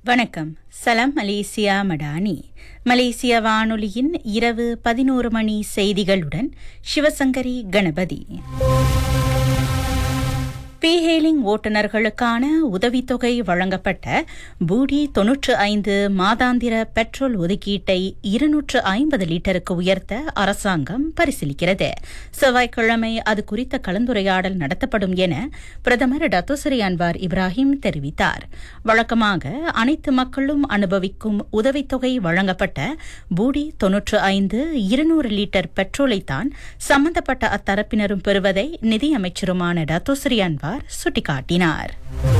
வணக்கம் சலாம் மலேசியா மடானி மலேசிய வானொலியின் இரவு பதினோரு மணி செய்திகளுடன் சிவசங்கரி கணபதி பீஹேலிங் ஓட்டுநர்களுக்கான உதவித்தொகை வழங்கப்பட்ட பூடி தொன்னூற்று ஐந்து மாதாந்திர பெட்ரோல் ஒதுக்கீட்டை இருநூற்று ஐம்பது லிட்டருக்கு உயர்த்த அரசாங்கம் பரிசீலிக்கிறது செவ்வாய்க்கிழமை அது குறித்த கலந்துரையாடல் நடத்தப்படும் என பிரதமர் டத்தோசரி அன்வார் இப்ராஹிம் தெரிவித்தார் வழக்கமாக அனைத்து மக்களும் அனுபவிக்கும் உதவித்தொகை வழங்கப்பட்ட பூடி தொன்னூற்று ஐந்து இருநூறு லிட்டர் பெட்ரோலைத்தான் சம்பந்தப்பட்ட அத்தரப்பினரும் பெறுவதை நிதியமைச்சருமான டத்தோசரி அன்வார் சுட்டிக்காட்டினார்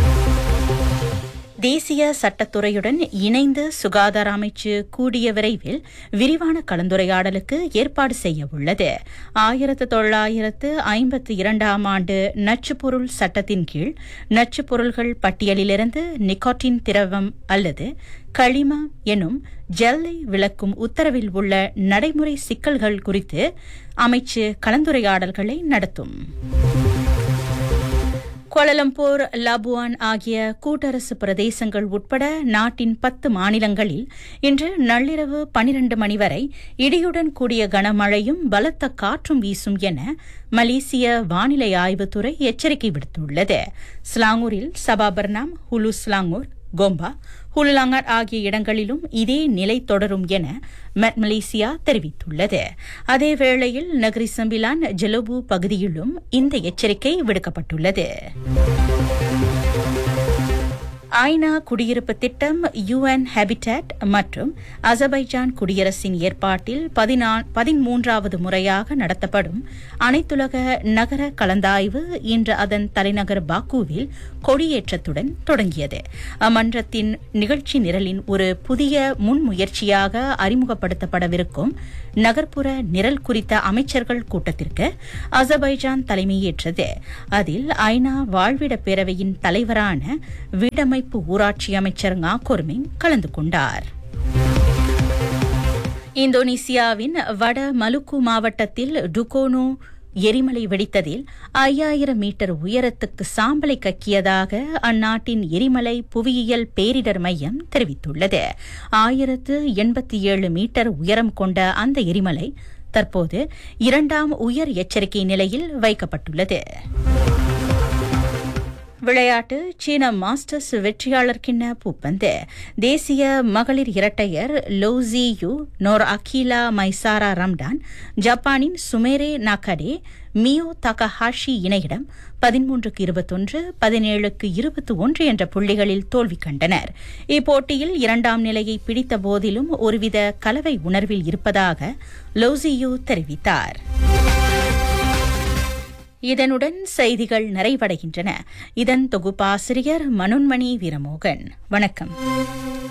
தேசிய சட்டத்துறையுடன் இணைந்து சுகாதார அமைச்சு கூடிய விரைவில் விரிவான கலந்துரையாடலுக்கு ஏற்பாடு செய்ய உள்ளது ஆயிரத்து தொள்ளாயிரத்து ஐம்பத்தி இரண்டாம் ஆண்டு நச்சுப்பொருள் சட்டத்தின் கீழ் நச்சுப் பொருள்கள் பட்டியலிலிருந்து நிக்கோட்டின் திரவம் அல்லது களிம எனும் ஜெல்லை விளக்கும் உத்தரவில் உள்ள நடைமுறை சிக்கல்கள் குறித்து அமைச்சு கலந்துரையாடல்களை நடத்தும் கோலலம்பூர் லபுவான் ஆகிய கூட்டரசு பிரதேசங்கள் உட்பட நாட்டின் பத்து மாநிலங்களில் இன்று நள்ளிரவு பனிரண்டு மணி வரை இடியுடன் கூடிய கனமழையும் பலத்த காற்றும் வீசும் என மலேசிய வானிலை ஆய்வுத்துறை எச்சரிக்கை விடுத்துள்ளது ஸ்லாங்கூரில் சபாபர்னாம் ஹுலு ஸ்லாங்கூர் கோம்பா ஹுலுலாங்கர் ஆகிய இடங்களிலும் இதே நிலை தொடரும் என மெட் மலேசியா தெரிவித்துள்ளது அதேவேளையில் நகரி சம்பிலான் ஜெலோபு பகுதியிலும் இந்த எச்சரிக்கை விடுக்கப்பட்டுள்ளது ஐநா குடியிருப்பு திட்டம் யுஎன் ஹேபிடேட் மற்றும் அசர்பைஜான் குடியரசின் ஏற்பாட்டில் பதிமூன்றாவது முறையாக நடத்தப்படும் அனைத்துலக நகர கலந்தாய்வு இன்று அதன் தலைநகர் பாக்குவில் கொடியேற்றத்துடன் தொடங்கியது அம்மன்றத்தின் நிகழ்ச்சி நிரலின் ஒரு புதிய முன்முயற்சியாக அறிமுகப்படுத்தப்படவிருக்கும் நகர்ப்புற நிரல் குறித்த அமைச்சர்கள் கூட்டத்திற்கு அசர்பைஜான் தலைமையேற்றது அதில் ஐநா வாழ்விட பேரவையின் தலைவரான வீடமை அமைப்பு ஊராட்சி அமைச்சர் ngakorming கலந்து கொண்டார் இந்தோனேசியாவின் வட மலுக்கு மாவட்டத்தில் டுகோனோ எரிமலை வெடித்ததில் ஐயாயிரம் மீட்டர் உயரத்துக்கு சாம்பலை கக்கியதாக அந்நாட்டின் எரிமலை புவியியல் பேரிடர் மையம் தெரிவித்துள்ளது ஆயிரத்து எண்பத்தி ஏழு மீட்டர் உயரம் கொண்ட அந்த எரிமலை தற்போது இரண்டாம் உயர் எச்சரிக்கை நிலையில் வைக்கப்பட்டுள்ளது விளையாட்டு சீன மாஸ்டர்ஸ் வெற்றியாளர் கிண்ண பூப்பந்து தேசிய மகளிர் இரட்டையர் லோசி யூ நோர் அகிலா மைசாரா ரம்டான் ஜப்பானின் சுமேரே நாகடே மியோ தகஹாஷி இணையிடம் பதிமூன்றுக்கு இருபத்தொன்று பதினேழுக்கு இருபத்தி ஒன்று என்ற புள்ளிகளில் தோல்வி கண்டனர் இப்போட்டியில் இரண்டாம் நிலையை பிடித்த போதிலும் ஒருவித கலவை உணர்வில் இருப்பதாக லோசியூ தெரிவித்தார் இதனுடன் செய்திகள் நிறைவடைகின்றன இதன் தொகுப்பாசிரியர் மனோன்மணி வீரமோகன் வணக்கம்